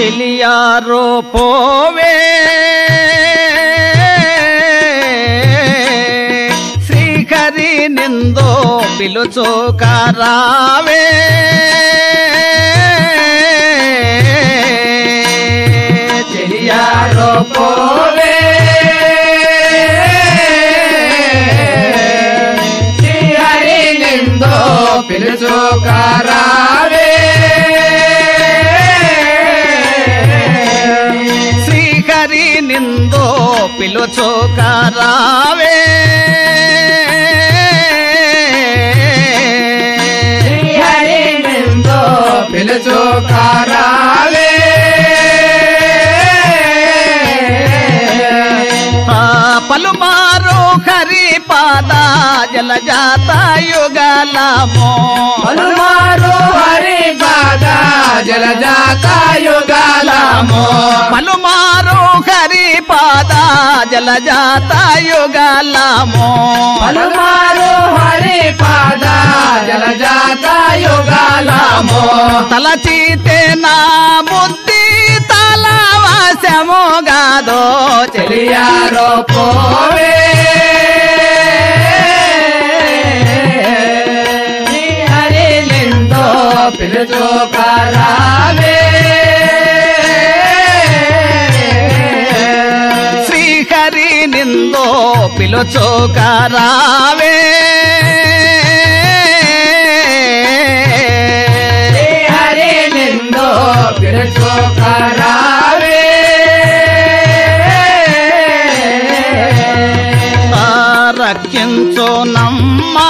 చెలియారో పోవే శ్రీహరి నిందో పిలుచోకారావే చెలియారో పోవే శ్రీహరి నిందో పిలుచుకారావే శ్రీహరి నిందో పిలుచోకారావే శ్రీహరి నిందో పిలుచుకారావే ఆ పలుమారు హరి పాద జలజాత యుగలమో పలుమారు హరి పాద జలజాత యుగాలమో పలుమారు హరి పాద జలజాత యుగలమో పలుమారు హరి పాద జలజాత యుగాలమో తలచితే నా బుద్ధి తలవాసము గాదో చెలియారో పోవే శ్రీ హరి నిందో పిలుచుకారావే శ్రీహరి నిందో పిలుచోకారావే శ్రీ హరి నిందో పిలుచుకారావే రక్షించు నమ్మా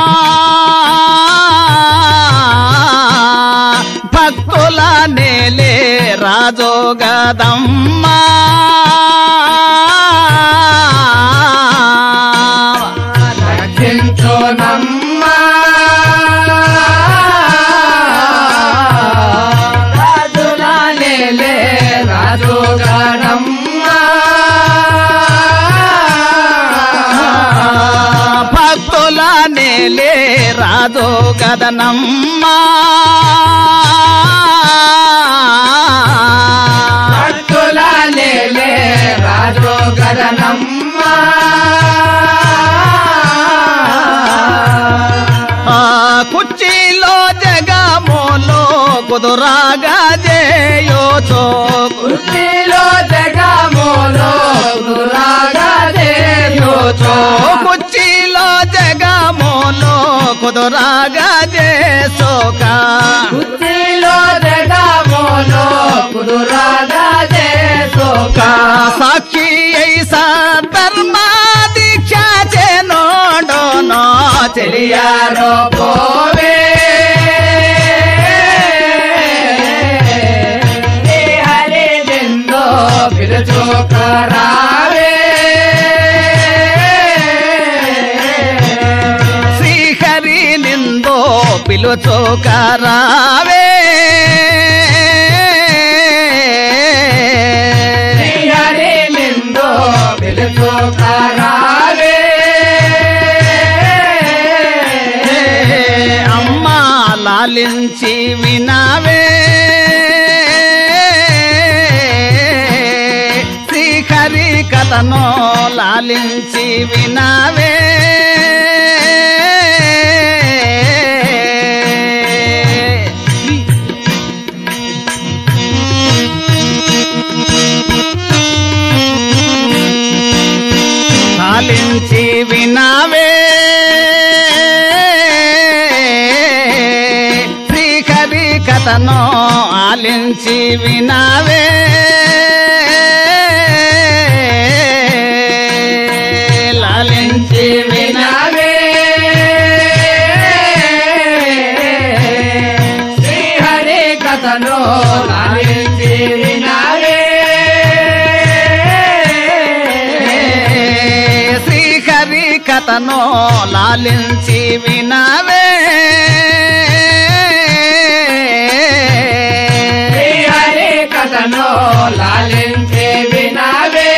భక్తుల నేలే రాజో గదమ్మా రక్షించు నమ్మా రాజుల నేలే రాజుగానమ్మా భక్తుల నేలే రాజో గదనమ్మా భక్తుల నేలే రాజుగానమ్మా ఆ కుర్చీలో జగమోలో కుదురాగా చేయోచో వృత్తిలో జగమోలో గురాగా దేయోచో కుర్చీలో జగమోలో కుదురాగా చేసోక వృత్తిలో జగమోలో కుదురాగా దేశోకా సాక్షి ఐసా ధర్మ దీక్ష చేనోడోనో చెలియారో పోవే శ్రీ హరి నిందో పిలుచుకరావే శ్రీహరి నిందో పిలుచోకరావే శ్రీ హరి నిందో పిలుచుకరావే అమ్మా లాలించి వినావే శ్రీహరి కథను లాలించి వినావే లాలించి వినావే శ్రీహరి కథను ఆలించి వినావే లాలించి వినావే వినావే శ్రీ హరి కథను లాలించి వినావే శ్రీహరి కథను లాలించి వినావే శ్రీ హరి కథను లాలించి వినావే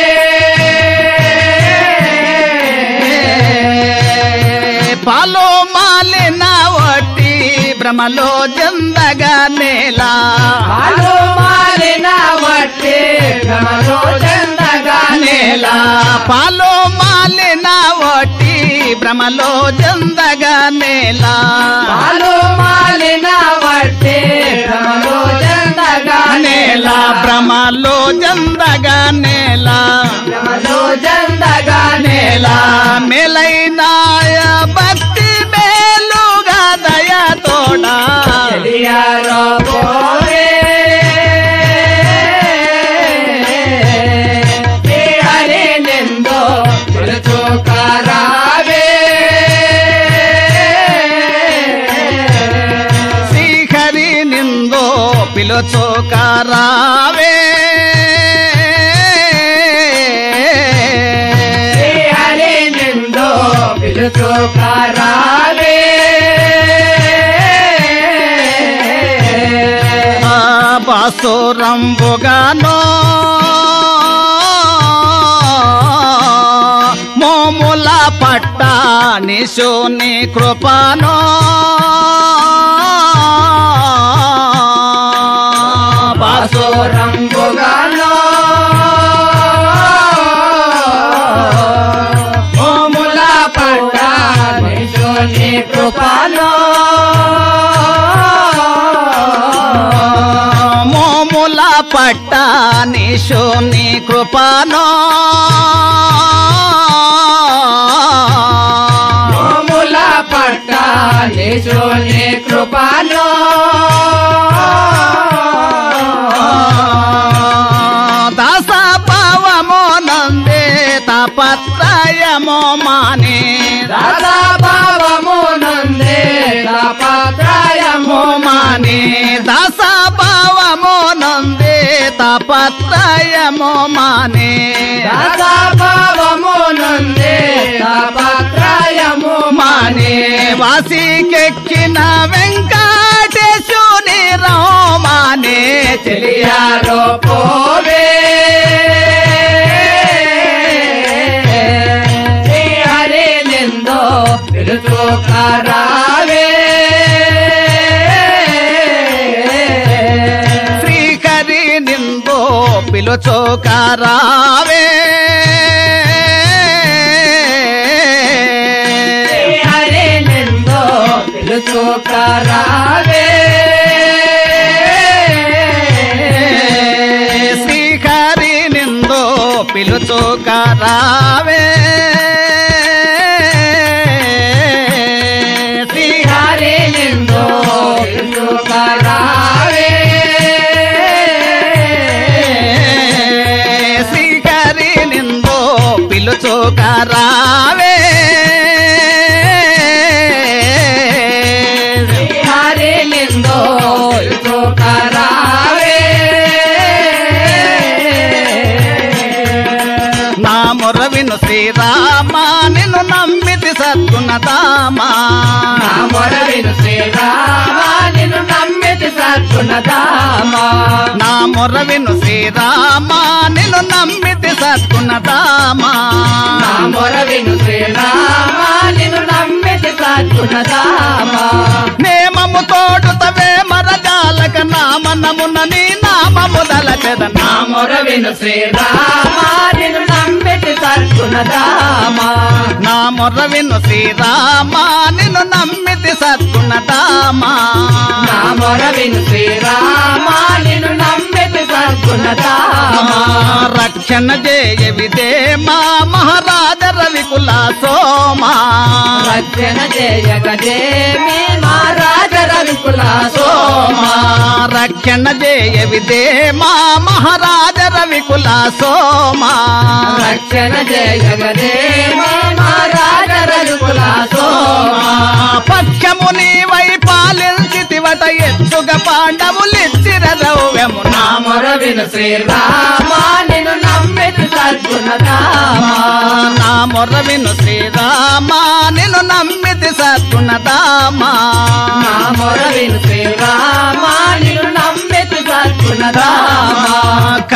పాలో మాలిన వట్టి భ్రమలో జందగా నేల పాలు మాలిన వట్టి భ్రమలో చందగా నేల పాలు మాలిన ఒట్టి భ్రమలో జందగా నేల పాలు మాలిన వట్టి భ్రమలో చందగా నేల భ్రమలో జందగా నేల భ్రమలో చందగా నేల మేలైన భక్తి మేలుగా దయతోడా తెలియారో పోరే శ్రీ హరి నిందో పిలుచుకరావే శ్రీహరి నిందో పిలుచోకారావే శ్రీ హరి నిందో పిలుచుకరావే ఆ బాసురంబుగానో మోముల పట్ట నిశోని కృపనో బాసు రంగుగాలో ఓముల పట్ట నిశోని కృపలో మోముల పట్ట నిశోని కృపనో ఓముల పట్ట నిశోని కృపలో దాస భావమో నందే తపత్రయమో మానే దాదా భావము నందే తపత్రయము మో మానే దాస భావమో నందే తపత్రయమో మానే దాదా భావము నందే తపత్రయము మానే వాసికెక్కిన వెంకటేశుని రామానే తెలియారో పోవే శ్రీ హరి నిందో పిలుచుకరావే శ్రీకరి నిందో పిలుచోకారావే శ్రీ హరి నిందో పిలుచుకరావే శ్రీకరి నిందో పిలుచోకారావే శ్రీ హరి నిందో పిలుచుకరావే శ్రీకరి నిందో పిలుచోకారావే హరి నిందో పిలుచుకరావే నా మొరవిను శ్రీరామ నిన్ను నమ్మితి సద్గుణదామా నా మొరవిను శ్రీరామ నిన్ను నమ్మితి సత్తునదామా నా మొరవిను శ్రీరామ నిన్ను నమ్మితి సద్గుణదామా నా మొరవిను శ్రీరామ నిన్ను నమ్మితి సత్తునదామా నేమము తోడుతవే మరజాలక నామనమున నీ నామము దలచెద నా మొరవిను శ్రీరామ నిన్ను నమ్మితి సత్తునదామా నా మొరవిను శ్రీరామ నిన్ను నమ్మితి సద్గుణదామా నా మొరవిను శ్రీరామ నిన్ను నమ్మితి సత్తునదామా రక్షణ జయ విదే మా మహారాజ రవికుల సోమా రచన జయగజేమి మహారాజ రవికుల సోమా రక్షణ జయ విదే మా మహారాజ రవికుల సోమా రక్షణ జయగజేమి మహారాజ రవికుల సోమా పక్షముని వై పాలించితివట ఎత్తుగ పాండవులిచ్చిర ద్రవ్యము నా మొరవిను శ్రీరామ నిన్ను నమ్మితి సద్గుణదామా నా మొర్రవిను శ్రీరామ నిన్ను నమ్మితి సద్గుణదామా నా మొరవిను శ్రీరామ నిన్ను నమ్మితి సద్గుణదామా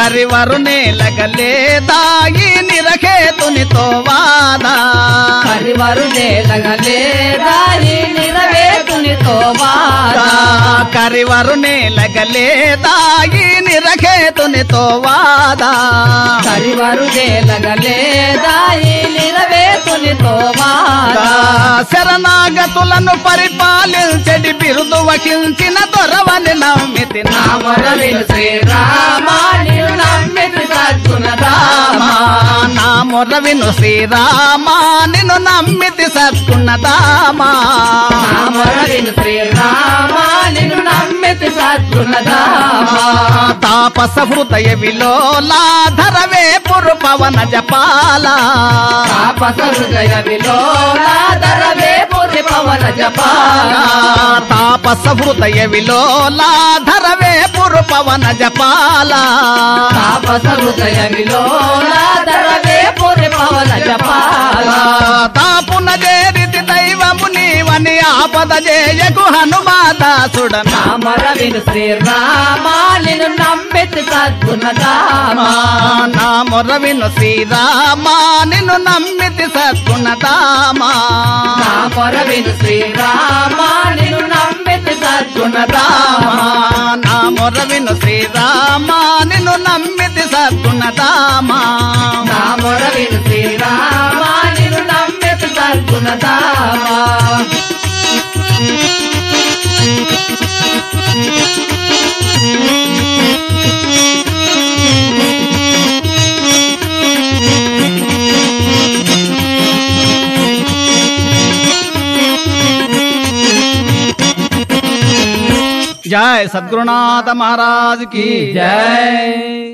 కరివరు నేలగలేదాయి నిరఖేతునితో వాదా కరివరు నేలగలేదాయి నిరవేతునితో వాదా కరివరు నేలగలేదాయి నిరఖేతునితో వాదా కరివరు నేలగలేదాయి నిరవేతునితో వాదా శరణాగతులను పరిపాలించడి బిరుదు వహించిన దొరవని నమ్మితి నా మొరవిను శ్రీరామ నిన్ను నమ్మితి సద్గుణదామా నా మొరవిను శ్రీరామా నిన్ను నమ్మితి సత్కున్నదామా నా మొరవిను శ్రీరామ నిన్ను నమ్మితి సద్గుణదామా తాపస హృదయ విలోలాధరవే పురు పవన జపాల తాపస హృదయ విలోలాదరవే పురి పవన జపాల తాపస హృదయ విలోలాధరవే పురు పవన జపాల తాపస హృదయ విలోలాదరవే పురి పవన జపాల తాపున చేరితి దైవము నీవని ఆపద చేయకు హనుమాదాసుడన నా మొరవిను శ్రీరామ నిన్ను నమ్మితి సద్గుణదామా నా మొరవిను శ్రీరామా నిన్ను నమ్మితి సద్గుణదామా నా మొరవిను శ్రీరామ నిన్ను నమ్మితి సద్గుణదామా నా మొరవిను శ్రీరామా నిన్ను నమ్మితి సద్గుణదామా నా మొరవిను శ్రీరామ నిన్ను నమ్మితి సద్గుణదామా జయ సద్గురునాథ మహారాజ్ కి జై